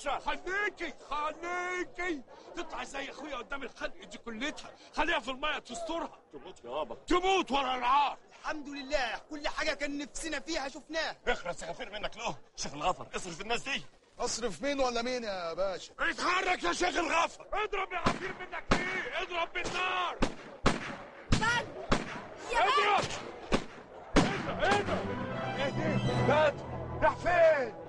باشا خليكي خليكي تطلع زي اخويا قدام الخلق دي كلتها خليها في الميه تسترها تموت يابا تموت ورا العار الحمد لله كل حاجة كان نفسنا فيها شفناها اخرس يا غفير منك له شيخ الغفر اصرف الناس دي اصرف مين ولا مين يا باشا اتحرك يا شيخ الغفر اضرب يا غفير منك ايه اضرب بالنار اضرب اضرب اضرب ايه دي بات راح فين